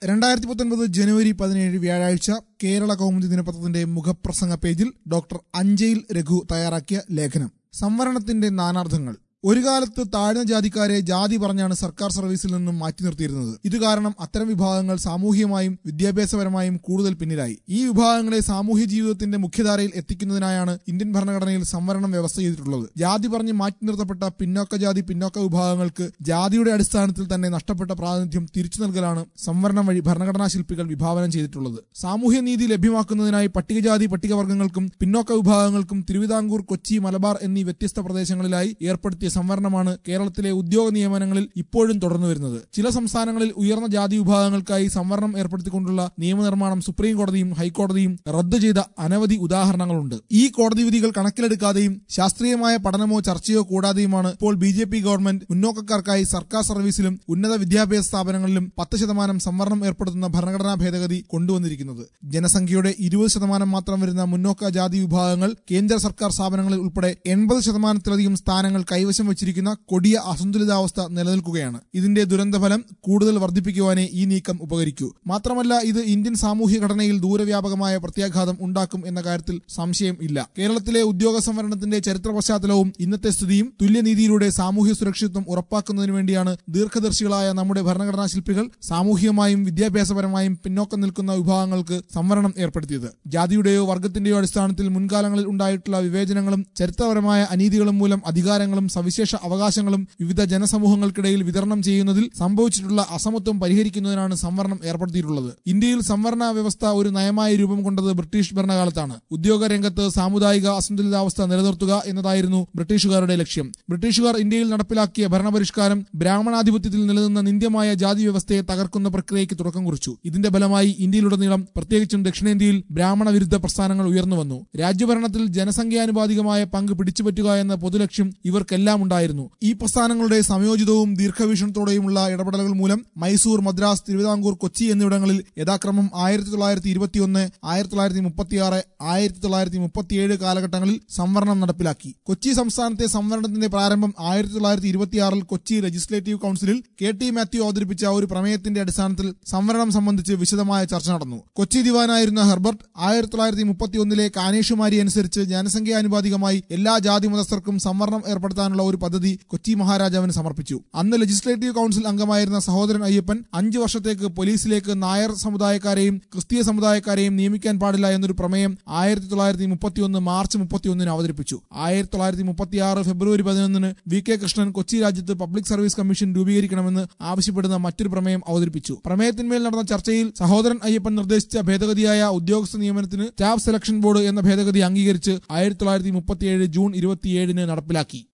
രണ്ടായിരത്തി പത്തൊൻപത് ജനുവരി പതിനേഴ് വ്യാഴാഴ്ച കേരള കൗമുദി ദിനപത്രത്തിന്റെ മുഖപ്രസംഗ പേജിൽ ഡോക്ടർ അഞ്ജയിൽ രഘു തയ്യാറാക്കിയ ലേഖനം സംവരണത്തിന്റെ നാനാർത്ഥങ്ങൾ ഒരു കാലത്ത് താഴ്ന്ന ജാതിക്കാരെ ജാതി പറഞ്ഞാണ് സർക്കാർ സർവീസിൽ നിന്നും മാറ്റി നിർത്തിയിരുന്നത് ഇത് കാരണം അത്തരം വിഭാഗങ്ങൾ സാമൂഹികമായും വിദ്യാഭ്യാസപരമായും കൂടുതൽ പിന്നിലായി ഈ വിഭാഗങ്ങളെ സാമൂഹ്യ ജീവിതത്തിന്റെ മുഖ്യധാരയിൽ എത്തിക്കുന്നതിനായാണ് ഇന്ത്യൻ ഭരണഘടനയിൽ സംവരണം വ്യവസ്ഥ ചെയ്തിട്ടുള്ളത് ജാതി പറഞ്ഞ് മാറ്റി നിർത്തപ്പെട്ട പിന്നോക്ക ജാതി പിന്നോക്ക വിഭാഗങ്ങൾക്ക് ജാതിയുടെ അടിസ്ഥാനത്തിൽ തന്നെ നഷ്ടപ്പെട്ട പ്രാതിനിധ്യം തിരിച്ചു നൽകലാണ് സംവരണം വഴി ഭരണഘടനാ ശില്പികൾ വിഭാവനം ചെയ്തിട്ടുള്ളത് സാമൂഹ്യ നീതി ലഭ്യമാക്കുന്നതിനായി പട്ടികജാതി പട്ടികവർഗങ്ങൾക്കും പിന്നോക്ക വിഭാഗങ്ങൾക്കും തിരുവിതാംകൂർ കൊച്ചി മലബാർ എന്നീ വ്യത്യസ്ത പ്രദേശങ്ങളിലായി ഏർപ്പെടുത്തിയ സംവരണമാണ് കേരളത്തിലെ ഉദ്യോഗ നിയമനങ്ങളിൽ ഇപ്പോഴും തുടർന്നു വരുന്നത് ചില സംസ്ഥാനങ്ങളിൽ ഉയർന്ന ജാതി വിഭാഗങ്ങൾക്കായി സംവരണം ഏർപ്പെടുത്തിക്കൊണ്ടുള്ള നിയമനിർമ്മാണം സുപ്രീം കോടതിയും ഹൈക്കോടതിയും റദ്ദു ചെയ്ത അനവധി ഉദാഹരണങ്ങളുണ്ട് ഈ കോടതി വിധികൾ കണക്കിലെടുക്കാതെയും ശാസ്ത്രീയമായ പഠനമോ ചർച്ചയോ കൂടാതെയുമാണ് ഇപ്പോൾ ബി ജെ പി ഗവൺമെന്റ് മുന്നോക്കക്കാർക്കായി സർക്കാർ സർവീസിലും ഉന്നത വിദ്യാഭ്യാസ സ്ഥാപനങ്ങളിലും പത്ത് ശതമാനം സംവരണം ഏർപ്പെടുത്തുന്ന ഭരണഘടനാ ഭേദഗതി കൊണ്ടുവന്നിരിക്കുന്നത് ജനസംഖ്യയുടെ ഇരുപത് ശതമാനം മാത്രം വരുന്ന മുന്നോക്ക ജാതി വിഭാഗങ്ങൾ കേന്ദ്ര സർക്കാർ സ്ഥാപനങ്ങളിൽ ഉൾപ്പെടെ എൺപത് ശതമാനത്തിലധികം സ്ഥാനങ്ങൾ കൈവശം വെച്ചിരിക്കുന്ന കൊടിയ അസന്തുലിതാവസ്ഥ നിലനിൽക്കുകയാണ് ഇതിന്റെ ദുരന്തഫലം കൂടുതൽ വർദ്ധിപ്പിക്കുവാനേ ഈ നീക്കം ഉപകരിക്കൂ മാത്രമല്ല ഇത് ഇന്ത്യൻ സാമൂഹ്യ ഘടനയിൽ ദൂരവ്യാപകമായ പ്രത്യാഘാതം ഉണ്ടാക്കും എന്ന കാര്യത്തിൽ സംശയം ഇല്ല കേരളത്തിലെ ഉദ്യോഗ സംവരണത്തിന്റെ ചരിത്ര പശ്ചാത്തലവും ഇന്നത്തെ സ്ഥിതിയും തുല്യനീതിയിലൂടെ സാമൂഹ്യ സുരക്ഷിതത്വം ഉറപ്പാക്കുന്നതിന് വേണ്ടിയാണ് ദീർഘദർശികളായ നമ്മുടെ ഭരണഘടനാ ശില്പികൾ സാമൂഹികമായും വിദ്യാഭ്യാസപരമായും പിന്നോക്കം നിൽക്കുന്ന വിഭാഗങ്ങൾക്ക് സംവരണം ഏർപ്പെടുത്തിയത് ജാതിയുടെയോ വർഗത്തിന്റെയോ അടിസ്ഥാനത്തിൽ മുൻകാലങ്ങളിൽ ഉണ്ടായിട്ടുള്ള വിവേചനങ്ങളും ചരിത്രപരമായ അനീതികളും മൂലം അധികാരങ്ങളും സവിശേഷ അവകാശങ്ങളും വിവിധ ജനസമൂഹങ്ങൾക്കിടയിൽ വിതരണം ചെയ്യുന്നതിൽ സംഭവിച്ചിട്ടുള്ള അസമത്വം പരിഹരിക്കുന്നതിനാണ് സംവരണം ഏർപ്പെടുത്തിയിട്ടുള്ളത് ഇന്ത്യയിൽ സംവരണ വ്യവസ്ഥ ഒരു നയമായി രൂപം കൊണ്ടത് ബ്രിട്ടീഷ് ഭരണകാലത്താണ് ഉദ്യോഗ രംഗത്ത് സാമുദായിക അസന്തുലിതാവസ്ഥ നിലനിർത്തുക എന്നതായിരുന്നു ബ്രിട്ടീഷുകാരുടെ ലക്ഷ്യം ബ്രിട്ടീഷുകാർ ഇന്ത്യയിൽ നടപ്പിലാക്കിയ ഭരണപരിഷ്കാരം ബ്രാഹ്മണാധിപത്യത്തിൽ നിലനിന്ന നിന്ദ്യമായ ജാതി വ്യവസ്ഥയെ തകർക്കുന്ന പ്രക്രിയയ്ക്ക് തുടക്കം കുറിച്ചു ഇതിന്റെ ഫലമായി ഇന്ത്യയിലുടനീളം പ്രത്യേകിച്ചും ദക്ഷിണേന്ത്യയിൽ ബ്രാഹ്മണ വിരുദ്ധ പ്രസ്ഥാനങ്ങൾ ഉയർന്നു വന്നു രാജ്യഭരണത്തിൽ ജനസംഖ്യാനുപാതികമായ പങ്ക് പിടിച്ചുപറ്റുക എന്ന പൊതുലക്ഷ്യം ഇവർക്കെല്ലാം ഉണ്ടായിരുന്നു ഈ പ്രസ്ഥാനങ്ങളുടെ സംയോജിതവും ദീർഘവീക്ഷണത്തോടെയുമുള്ള ഇടപെടലുകൾ മൂലം മൈസൂർ മദ്രാസ് തിരുവിതാംകൂർ കൊച്ചി എന്നിവിടങ്ങളിൽ യഥാക്രമം ആയിരത്തി തൊള്ളായിരത്തി ഇരുപത്തിയൊന്ന് ആയിരത്തി തൊള്ളായിരത്തി മുപ്പത്തിയാറ് ആയിരത്തി തൊള്ളായിരത്തി മുപ്പത്തിയേഴ് കാലഘട്ടങ്ങളിൽ സംവരണം നടപ്പിലാക്കി കൊച്ചി സംസ്ഥാനത്തെ സംവരണത്തിന്റെ പ്രാരംഭം ആയിരത്തി തൊള്ളായിരത്തി ഇരുപത്തിയാറിൽ കൊച്ചി ലെജിസ്ലേറ്റീവ് കൌൺസിലിൽ കെ ടി മാത്യു അവതരിപ്പിച്ച ഒരു പ്രമേയത്തിന്റെ അടിസ്ഥാനത്തിൽ സംവരണം സംബന്ധിച്ച് വിശദമായ ചർച്ച നടന്നു കൊച്ചി ദിവാനായിരുന്ന ഹെർബർട്ട് ആയിരത്തി തൊള്ളായിരത്തി മുപ്പത്തിയൊന്നിലെ കാനേഷുമാരി അനുസരിച്ച് ജനസംഖ്യാനുപാതികമായി എല്ലാ ജാതി മതസ്ഥർക്കും സംവരണം ഏർപ്പെടുത്താനുള്ള ഒരു പദ്ധതി കൊച്ചി മഹാരാജാവിന് സമർപ്പിച്ചു അന്ന് ലെജിസ്ലേറ്റീവ് കൌൺസിൽ അംഗമായിരുന്ന സഹോദരൻ അയ്യപ്പൻ അഞ്ചു വർഷത്തേക്ക് പോലീസിലേക്ക് നായർ സമുദായക്കാരെയും ക്രിസ്തീയ സമുദായക്കാരെയും നിയമിക്കാൻ പാടില്ല എന്നൊരു പ്രമേയം ആയിരത്തി തൊള്ളായിരത്തി മുപ്പത്തിയൊന്ന് മാർച്ച് മുപ്പത്തിയൊന്നിന് അവതരിപ്പിച്ചു ആയിരത്തി തൊള്ളായിരത്തി മുപ്പത്തിയാറ് ഫെബ്രുവരി പതിനൊന്നിന് വി കെ കൃഷ്ണൻ കൊച്ചി രാജ്യത്ത് പബ്ലിക് സർവീസ് കമ്മീഷൻ രൂപീകരിക്കണമെന്ന് ആവശ്യപ്പെടുന്ന മറ്റൊരു പ്രമേയം അവതരിപ്പിച്ചു പ്രമേയത്തിന്മേൽ നടന്ന ചർച്ചയിൽ സഹോദരൻ അയ്യപ്പൻ നിർദ്ദേശിച്ച ഭേദഗതിയായ ഉദ്യോഗസ്ഥ നിയമനത്തിന് സ്റ്റാഫ് സെലക്ഷൻ ബോർഡ് എന്ന ഭേദഗതി അംഗീകരിച്ച് ആയിരത്തി തൊള്ളായിരത്തി മുപ്പത്തിയേഴ് ജൂൺ ഇരുപത്തിയേഴിന് നടപ്പിലാക്കി